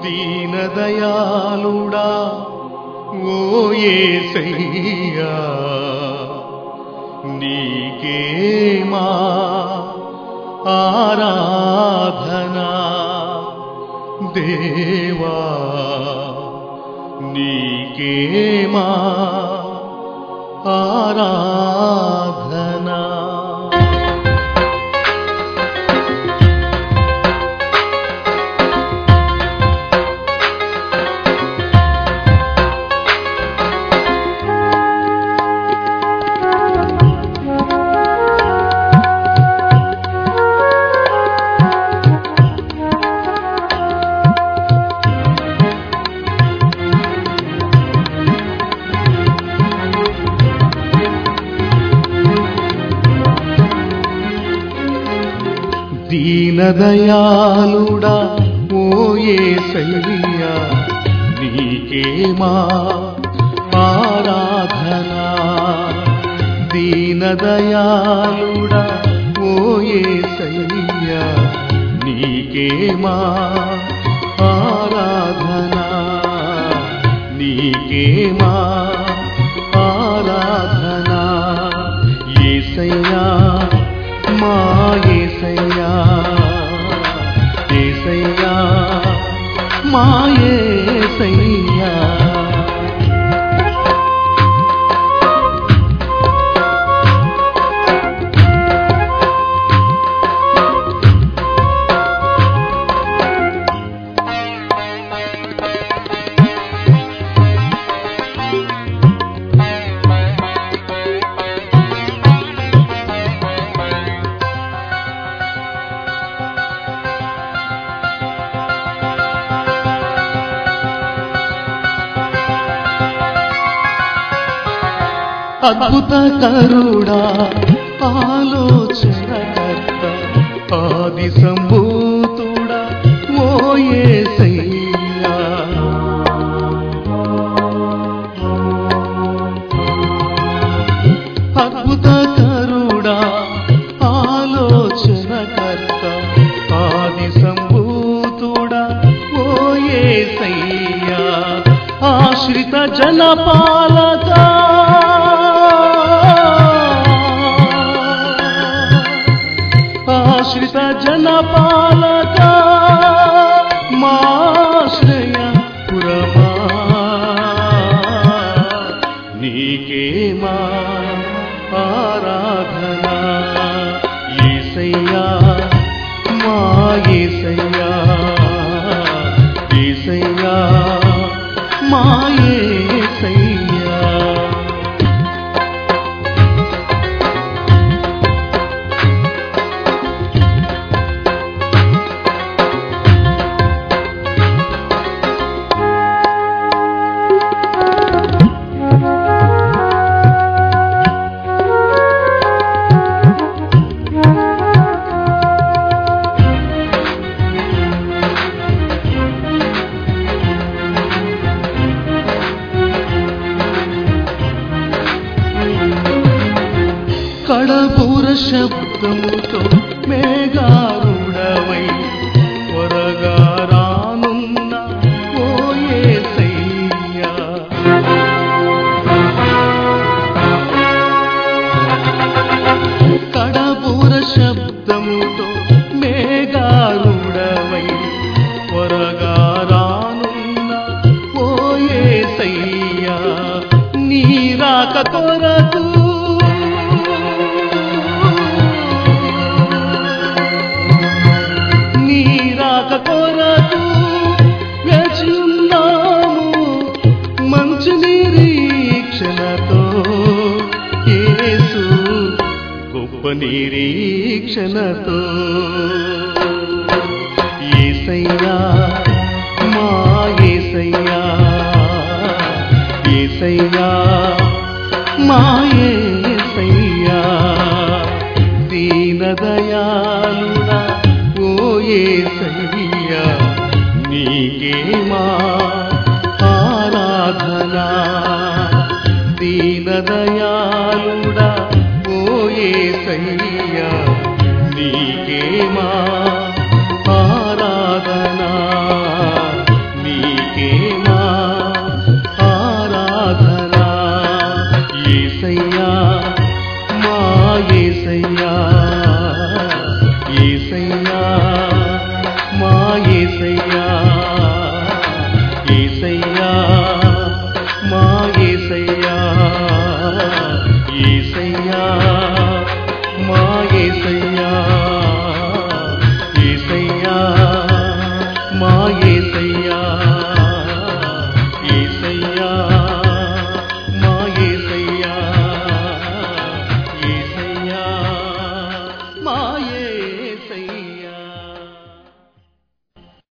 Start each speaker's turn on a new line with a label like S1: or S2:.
S1: దీనదయాళుడా ఓ యేసయ్యా నీకేమా ఆరాధనా దేవా నీకేమా ఆరాధనా దీనదయాళుడా ఓ యేసయ్యా నీకేమా ఆరాధనా దీనదయాళుడా ఓ యేసయ్యా నీకేమా ఆరాధనా నీకేమా ఆరాధనా యేసయ్యా మా యేసయ్యా యేసయ్యా మా యేసయ్యా అద్భుత కరుడా ఆలోచనకర్త ఆది సంభూతుడా ఓ యేసయ్యా అద్భుత కరుడా ఆలోచనకర్త ఆది సంభూతుడా ఓ యేసయ్యా ఆశ్రిత జనపాలక ఆశ్రిత జనపాలక మాశ్రయ పురమా నీకేమా ఆరాధనా ఏసయ్యా మా ఏసయ్యా ఏసయ్యా మా ఏసయ్యా కడపూర శబ్దముతో మేఘారుడవై త్వరగా రానున్న ఓ యేసయ్యా కడపూర శబ్దముతో మేఘారుడవై త్వరగా రానున్న ఓ యేసయ్యా నీ రాక కొరకు నీ రాక కొరకు వేచి ఉన్నాము మంచి నిరీక్షణతో యేసు గొప్ప నిరీక్షణతో ఏసయ్యా మా ఏసయ్యా ఏసయ్యా మా ఏసయ్యా దీనదయాళుడా ఓ ఏసయ్యా నీకేమా ఆరాధనా దీనదయాళుడా ఓ ఏసయ్యా నీకేమా ఆరాధనా ఏసయ్యా ఏసయ్యా మా ఏసయ్యా ఏసయ్యా మా ఏసయ్యా ఏసయ్యా